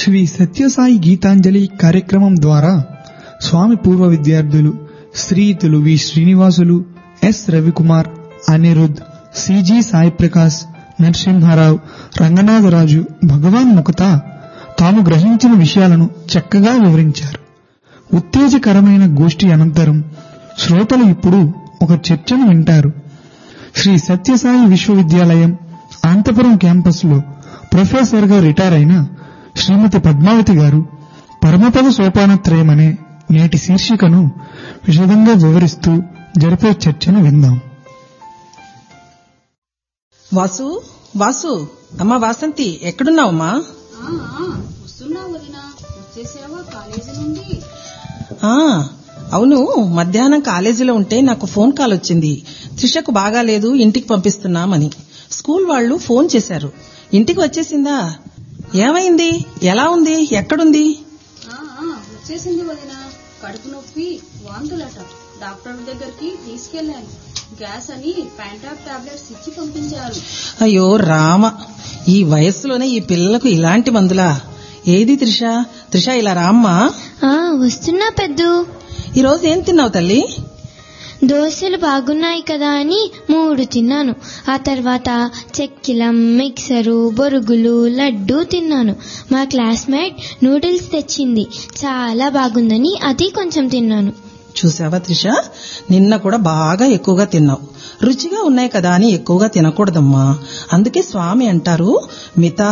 శ్రీ సత్యసాయి గీతాంజలి కార్యక్రమం ద్వారా స్వామి పూర్వ విద్యార్థులు శ్రీయుతులు V Srinivasulu S Ravikumar Anirudh CG Sai Prakash Narasimha Rao Ranganatha Raju Bhagavan ముఖత తాము గ్రహించిన విషయాలను చక్కగా వివరించారు ఉత్తేజకరమైన గోష్ఠి అనంతరం శ్రోతలు ఇప్పుడు ఒక చర్చను వింటారు శ్రీ సత్యసాయి విశ్వవిద్యాలయం అనంతపురం క్యాంపస్లో ప్రొఫెసర్గా రిటైర్ అయిన శ్రీమతి పద్మావతి గారు పరమపద సోపానత్రయం అనే నేటి శీర్షికను విశదంగా వివరిస్తూ జరిపే చర్చను విందాం వాసు వాసు అమ్మా వాసంతి ఎక్కడున్నావమ్మా ఆ, ఆ, వస్తున్నా వదినా వచ్చేసావా కాలేజీ నుండి ఆ, అవును మధ్యాహ్నం కాలేజీలో ఉంటే నాకు ఫోన్ కాల్ వచ్చింది త్రిషకు బాగాలేదు ఇంటికి పంపిస్తున్నామని స్కూల్ వాళ్ళు ఫోన్ చేశారు ఇంటికి వచ్చేసిందా ఏమైంది ఎలా ఉంది ఎక్కడుంది ఆ, ఆ, వచ్చేసింది వదినా కడుపు నొప్పి వాంతులట డాక్టర్ దగ్గరికి తీసుకెళ్లాను గ్యాస్ అని ప్యాంటాప్ టాబ్లెట్స్ ఇచ్చి పంపించారు అయ్యో రామ ఈ వయస్సులోనే ఈ పిల్లలకు ఇలాంటి మందులా ఏది త్రిష త్రిష ఇలా రామ్మా ఆ వస్తున్నా పెద్దు ఈరోజు ఏం తిన్నావు తల్లి దోశలు బాగున్నాయి కదా అని మూడు తిన్నాను ఆ తర్వాత చెక్కిలం మిక్సరు బొరుగులు లడ్డు తిన్నాను మా క్లాస్మేట్ నూడిల్స్ తెచ్చింది చాలా బాగుందని అది కొంచెం తిన్నాను చూసావా త్రిష నిన్న కూడా బాగా ఎక్కువగా తిన్నావు రుచిగా ఉన్నాయి కదా అని ఎక్కువగా తినకూడదమ్మా అందుకే స్వామి అంటారు మితా